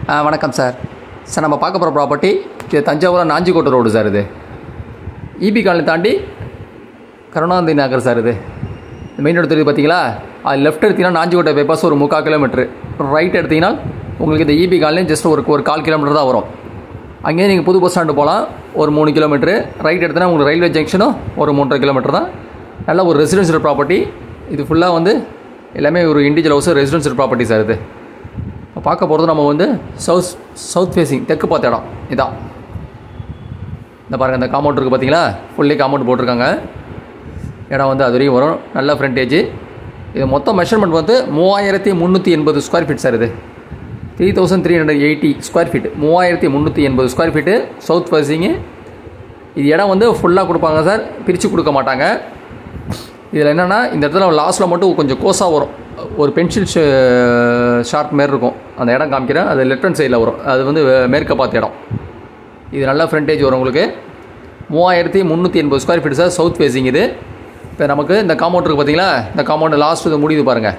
ஆ வணக்கம் sir sir நம்ம பார்க்க போகிற ப்ராப்பர்ட்டி இது தஞ்சாவூர் நாஞ்சிக்கோட்டை ரோடு சார் இது இபி காலனி தாண்டி கருணாநிதி நகர் சார் இது மெயின் ரோடு தெரியுது பார்த்தீங்களா அது லெஃப்ட் எடுத்தீங்கன்னா நாஞ்சிக்கோட்டை பைபாஸ் ஒரு முக்கால் கிலோமீட்ரு ரைட் எடுத்தீங்கன்னா உங்களுக்கு இந்த இபி காலனி ஜஸ்ட் ஒரு ஒரு கால் கிலோமீட்டர் தான் வரும் அங்கேயே நீங்கள் புது பஸ் ஸ்டாண்டு போகலாம் ஒரு மூணு கிலோமீட்ரு ரைட் எடுத்தனா உங்களுக்கு ரயில்வே ஜங்ஷனும் ஒரு மூன்றரை கிலோமீட்டர் தான் நல்ல ஒரு ரெசிடென்ஷியல் ப்ராப்பர்ட்டி இது ஃபுல்லாக வந்து எல்லாமே ஒரு individual house residential property sir இது இப்போ பார்க்க போகிறது நம்ம வந்து சவுத் சவுத் ஃபேஸிங் தெற்கு பார்த்த இடம் இதான் இந்த பாருங்கள் இந்த காம்பவுண்ட் இருக்குது பார்த்தீங்களா ஃபுல்லி காம்பவுண்ட் போட்டிருக்காங்க இடம் வந்து அது வரையும் வரும் நல்ல ஃப்ரண்டேஜ் இது மொத்தம் மெஷர்மெண்ட் வந்து மூவாயிரத்தி முந்நூற்றி எண்பது ஸ்கொயர் ஃபீட் சார் இது three thousand three hundred eighty square feet மூவாயிரத்தி முந்நூற்றி எண்பது ஸ்கொயர் ஃபீட்டு சவுத் ஃபேஸிங்கு இது இடம் வந்து ஃபுல்லாக கொடுப்பாங்க சார் பிரித்து கொடுக்க மாட்டாங்க இதில் என்னென்னா இந்த இடத்துல லாஸ்ட்டில் மட்டும் கொஞ்சம் கோஸாக வரும் ஒரு பென்சில் ஷார்ப் மாரி இருக்கும் அந்த இடம் காமிக்கிறேன் அது லெஃப்ட் ஹேண்ட் சைடில் வரும் அது வந்து மேற்க பார்த்த இடம் இது நல்ல ஃப்ரண்டேஜ் வரும் உங்களுக்கு மூவாயிரத்தி முந்நூற்றி எண்பது square feet sir south facing இது இப்போ நமக்கு இந்த காம்பவுண்ட் இருக்குது பார்த்தீங்களா இந்த காம்பவுண்டு லாஸ்ட் இது முடியுது பாருங்கள்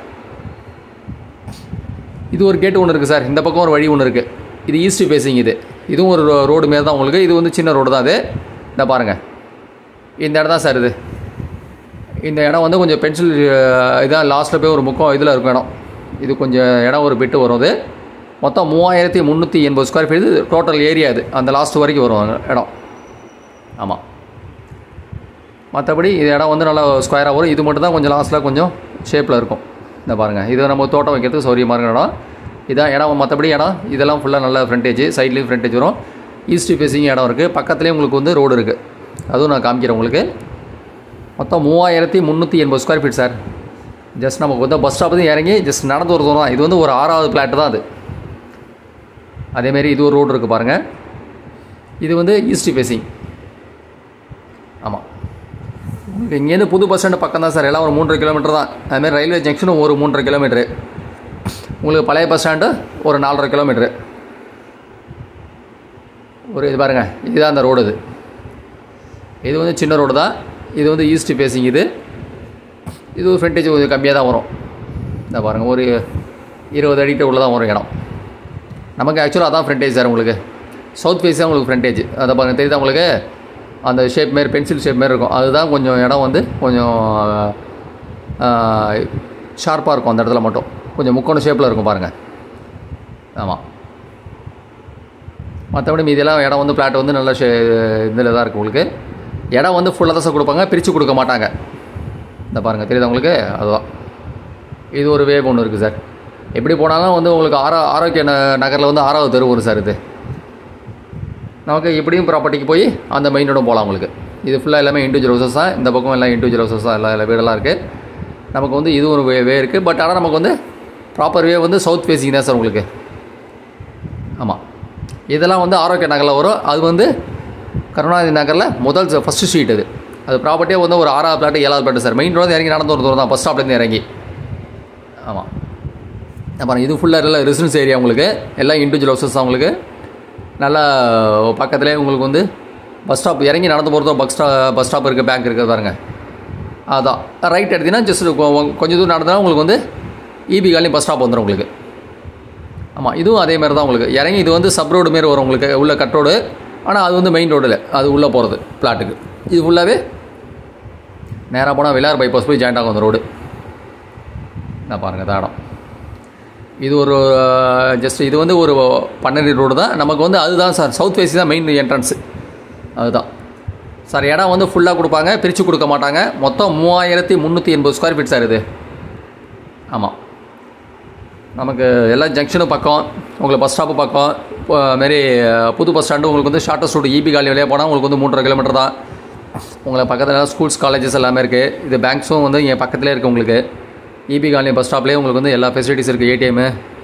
இது ஒரு கேட்டு ஒன்று இருக்குது சார் இந்த பக்கம் ஒரு வழி ஒன்று இருக்குது இது ஈஸ்ட் ஃபேஸிங் இது இதுவும் ஒரு ரோடு மாரி தான் உங்களுக்கு இது வந்து சின்ன ரோடு தான் அது இந்த பாருங்கள் இந்த இடம் தான் சார் இது இந்த இடம் வந்து கொஞ்சம் பென்சில் இதான் லாஸ்ட்டில் போய் ஒரு முக்கம் இதில் இருக்கும் இடம் இது கொஞ்சம் இடம் ஒரு பிட்டு வரும் அது மொத்தம் மூவாயிரத்தி முந்நூற்றி எண்பது ஸ்கொயர் ஃபீட் இது டோட்டல் ஏரியா இது அந்த லாஸ்ட் வரைக்கும் வரும் அந்த இடம் ஆமாம் மற்றபடி இது இடம் வந்து நல்லா ஸ்கொயராக வரும் இது மட்டும் தான் கொஞ்சம் லாஸ்ட்டில் கொஞ்சம் ஷேப்பில் இருக்கும் இந்த பாருங்கள் இது நம்ம தோட்டம் வைக்கிறதுக்கு சௌரியமாக இருக்கிற இடம் இதான் இடம் மற்றபடி இடம் இதெல்லாம் ஃபுல்லாக நல்ல ஃப்ரண்டேஜ் சைட்லேயும் ஃப்ரண்டேஜ் வரும் ஈஸ்ட் ஃபேஸிங் இடம் இருக்குது பக்கத்துலேயே உங்களுக்கு வந்து ரோடு இருக்குது அதுவும் நான் காமிக்கிறேன் உங்களுக்கு மொத்தம் மூவாயிரத்தி முந்நூற்றி எண்பது ஸ்கொயர் ஃபீட் சார் ஜஸ்ட் நமக்கு வந்து பஸ் ஸ்டாப் தான் இறங்கி ஜஸ்ட் நடந்து ஒரு தூரம் தான் இது வந்து ஒரு ஆறாவது பிளாட் தான் அது அதேமாரி இது ஒரு ரோடு இருக்குது பாருங்கள் இது வந்து ஈஸ்ட் ஃபேஸிங் ஆமாம் உங்களுக்கு இங்கேருந்து புது பஸ் ஸ்டாண்டு பக்கம் தான் சார் எல்லாம் ஒரு மூன்றரை கிலோமீட்டர் தான் அதுமாதிரி ரயில்வே ஜங்ஷனும் ஒரு மூன்றரை கிலோமீட்ரு உங்களுக்கு பழைய பஸ் ஸ்டாண்டு ஒரு நாலரை கிலோமீட்ரு ஒரு இது பாருங்கள் இதுதான் அந்த ரோடு இது இது வந்து சின்ன ரோடு தான் இது வந்து ஈஸ்ட் ஃபேஸிங் இது இது ஒரு ஃப்ரண்டேஜ் கொஞ்சம் கம்மியாக தான் வரும் இந்த பாருங்கள் ஒரு இருபது அடிக்கிட்ட உள்ள தான் வரும் இடம் நமக்கு ஆக்சுவலாக அதான் ஃப்ரண்டேஜ் சார் உங்களுக்கு சவுத் ஃபேஸ் தான் உங்களுக்கு ஃப்ரண்டேஜ் அதை பாருங்கள் தெரியுதா உங்களுக்கு அந்த ஷேப் மாரி பென்சில் ஷேப் மாரி இருக்கும் அதுதான் கொஞ்சம் இடம் வந்து கொஞ்சம் ஷார்ப்பாக இருக்கும் அந்த இடத்துல மட்டும் கொஞ்சம் முக்கோண ஷேப்பில் இருக்கும் பாருங்கள் ஆமாம் மற்றபடி மீதியெல்லாம் இடம் வந்து பிளாட் வந்து நல்ல ஷே இதில் தான் இருக்குது உங்களுக்கு இடம் வந்து ஃபுல்லாக தான் சார் கொடுப்பாங்க பிரித்து கொடுக்க மாட்டாங்க இந்த பாருங்கள் தெரியுதா உங்களுக்கு அதுதான் இது ஒரு வேவ் ஒன்று இருக்குது சார் எப்படி போனாலும் வந்து உங்களுக்கு ஆரோ ஆரோக்கிய ந நகரில் வந்து ஆறாவது தெரு வரும் சார் இது நமக்கு எப்படியும் ப்ராப்பர்ட்டிக்கு போய் அந்த மெயின் ரோடும் போகலாம் உங்களுக்கு இது ஃபுல்லாக எல்லாமே இண்டிவிஜுவல் ஹவுசஸ் தான் இந்த பக்கம் எல்லாம் இண்டிவிஜுவல் ஹவுசஸ் தான் எல்லா எல்லா வீடெல்லாம் இருக்குது நமக்கு வந்து இது ஒரு வே வே இருக்குது பட் ஆனால் நமக்கு வந்து ப்ராப்பர் வே வந்து சவுத் ஃபேஸிங் தான் சார் உங்களுக்கு ஆமாம் இதெல்லாம் வந்து ஆரோக்கிய நகரில் வரும் அது வந்து கருணாநிதி நகரில் முதல் ஃபஸ்ட்டு ஸ்ட்ரீட் அது அது ப்ராப்பர்ட்டியே வந்து ஒரு ஆறாவது பிளாட்டு ஏழாவது பிளாட்டு சார் மெயின் ரோடு இறங்கி நடந்து ஒரு தூரம் தான் பஸ் ஸ்டாப்லேருந்து இறங்கி ஆமாம் அப்புறம் இது ஃபுல்லாக எல்லாம் ரெசிடன்ஸ் ஏரியா உங்களுக்கு எல்லாம் இண்டிவிஜுவல் ஹவுசஸ் தான் உங்களுக்கு நல்லா பக்கத்துலேயே உங்களுக்கு வந்து பஸ் ஸ்டாப் இறங்கி நடந்து போகிறதோ பஸ் ஸ்டா பஸ் ஸ்டாப் இருக்குது பேங்க் இருக்குது பாருங்க அதான் ரைட் எடுத்தீங்கன்னா ஜஸ்ட் கொஞ்சம் தூரம் நடந்தாலும் உங்களுக்கு வந்து இபி காலையும் பஸ் ஸ்டாப் வந்துடும் உங்களுக்கு ஆமாம் இதுவும் அதே மாதிரி தான் உங்களுக்கு இறங்கி இது வந்து சப் ரோடு மாரி வரும் உங்களுக்கு உள்ள கட் ரோடு ஆனால் அது வந்து மெயின் ரோடில் அது உள்ளே போகிறது பிளாட்டுக்கு இது ஃபுல்லாகவே நேராக போனால் விலார் பைபாஸ் போய் ஜாயிண்ட் ஆகும் அந்த ரோடு நான் பாருங்கள் இந்த இடம் இது ஒரு ஜஸ்ட் இது வந்து ஒரு பன்னெண்டு ரோடு தான் நமக்கு வந்து அதுதான் சார் சவுத் ஃபேஸி தான் மெயின் என்ட்ரன்ஸு அதுதான் சார் இடம் வந்து ஃபுல்லாக கொடுப்பாங்க பிரித்து கொடுக்க மாட்டாங்க மொத்தம் மூவாயிரத்தி முந்நூற்றி எண்பது ஸ்கொயர் ஃபீட் சார் இது ஆமாம் நமக்கு எல்லா ஜங்ஷனும் பக்கம் உங்களுக்கு பஸ் ஸ்டாப்பு பக்கம் மாரி புது பஸ் ஸ்டாண்டு உங்களுக்கு வந்து ஷார்ட்டஸ்ட் ரூட் இபி காலி வழியாக போனால் உங்களுக்கு வந்து மூன்றரை கிலோமீட்டர் தான் உங்களுக்கு பக்கத்தில் ஸ்கூல்ஸ் காலேஜஸ் எல்லாமே இருக்குது இது பேங்க்ஸும் வந்து இங்கே பக்கத்துலேயே இருக்குது உங்களுக்கு இபி காலனி பஸ் ஸ்டாப்லேயே உங்களுக்கு வந்து எல்லா ஃபெசிலிட்டிஸ் இருக்குது ஏடிஎம்மு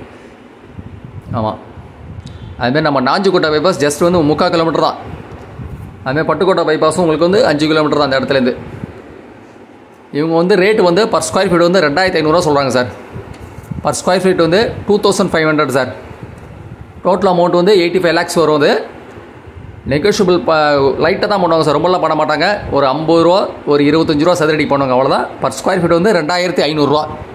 ஆமாம் அதுமாரி நம்ம நாஞ்சிக்கோட்டை பைபாஸ் ஜஸ்ட் வந்து முக்கால் கிலோமீட்டர் தான் அதுமாதிரி பட்டுக்கோட்டை பைபாஸும் உங்களுக்கு வந்து அஞ்சு கிலோமீட்டர் தான் அந்த இடத்துலேருந்து இவங்க வந்து ரேட் வந்து பர் ஸ்கொயர் ஃபீட் வந்து ரெண்டாயிரத்தி ஐநூறுரூவா சொல்கிறாங்க சார் பர் ஸ்கொயர் ஃபீட் வந்து two thousand five hundred sir total amount வந்து எயிட்டி ஃபைவ் லேக்ஸ் வரும் அது நெகோஷியபிள் ப லைட்டாக தான் பண்ணுவாங்க சார் ரொம்பலாம் பண்ண மாட்டாங்க ஒரு ஐம்பது ரூபா ஒரு இருபத்தஞ்சு ரூபா சதுரடி பண்ணுவாங்க அவ்வளோதான் பர் ஸ்கொயர் ஃபீட் வந்து ரெண்டாயிரத்தி ஐநூறுரூவா